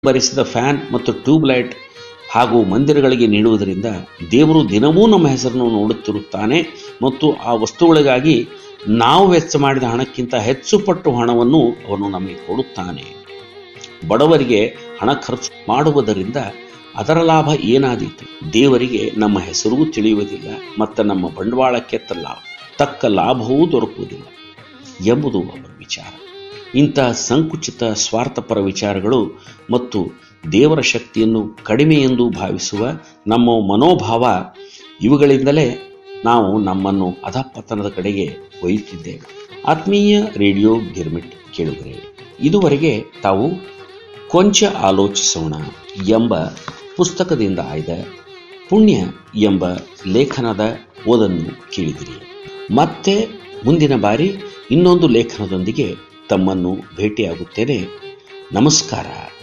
ಬರಿಸಿದ fan ಮತ್ತು tube light ಹಾಗೂ ಮಂದಿರಗಳಿಗೆ ನೀಡುವುದರಿಂದ ದೇವರು ದಿನವೂ ನಮ್ಮ ಹೆಸರನ್ನು ನೋಡುತ್ತಿರುತ್ತಾನೆ ಮತ್ತು ಆ ವಸ್ತುಗಳಿಗಾಗಿ ನಾವು ವೆಚ್ಚ ಮಾಡಿದ ಹಣಕ್ಕಿಂತ ಹೆಚ್ಚು ಪಟ್ಟು ಹಣವನ್ನು ಅವನು ನಮಗೆ ಕೊಡುತ್ತಾನೆ ಬಡವರಿಗೆ ಹಣ ಖರ್ಚು ಮಾಡುವುದರಿಂದ ಅದರ ಲಾಭ ಏನಾದೀತು ದೇವರಿಗೆ ನಮ್ಮ ಹೆಸರೂ ತಿಳಿಯುವುದಿಲ್ಲ ಮತ್ತು ನಮ್ಮ ಬಂಡವಾಳಕ್ಕೆ ಲಾಭ ತಕ್ಕ ಲಾಭವೂ ದೊರಕುವುದಿಲ್ಲ ಎಂಬುದು ಅವರ ವಿಚಾರ ಇಂತಹ ಸಂಕುಚಿತ ಸ್ವಾರ್ಥಪರ ವಿಚಾರಗಳು ಮತ್ತು ದೇವರ ಶಕ್ತಿಯನ್ನು ಕಡಿಮೆ ಎಂದು ಭಾವಿಸುವ ನಮ್ಮ ಮನೋಭಾವ ಇವುಗಳಿಂದಲೇ ನಾವು ನಮ್ಮನ್ನು ಅಧಪತನದ ಕಡೆಗೆ ಒಯ್ಯುತ್ತಿದ್ದೇವೆ ಆತ್ಮೀಯ ರೇಡಿಯೋ ಗಿರ್ಮಿಟ್ ಕೇಳುಗರೆ ಇದುವರೆಗೆ ತಾವು ಕೊಂಚ ಆಲೋಚಿಸೋಣ ಎಂಬ ಪುಸ್ತಕದಿಂದ ಆಯ್ದ ಪುಣ್ಯ ಎಂಬ ಲೇಖನದ ಓದನ್ನು ಕೇಳಿದಿರಿ ಮತ್ತೆ ಮುಂದಿನ ಬಾರಿ ಇನ್ನೊಂದು ಲೇಖನದೊಂದಿಗೆ ತಮ್ಮನ್ನು ಭೇಟಿಯಾಗುತ್ತೇನೆ ನಮಸ್ಕಾರ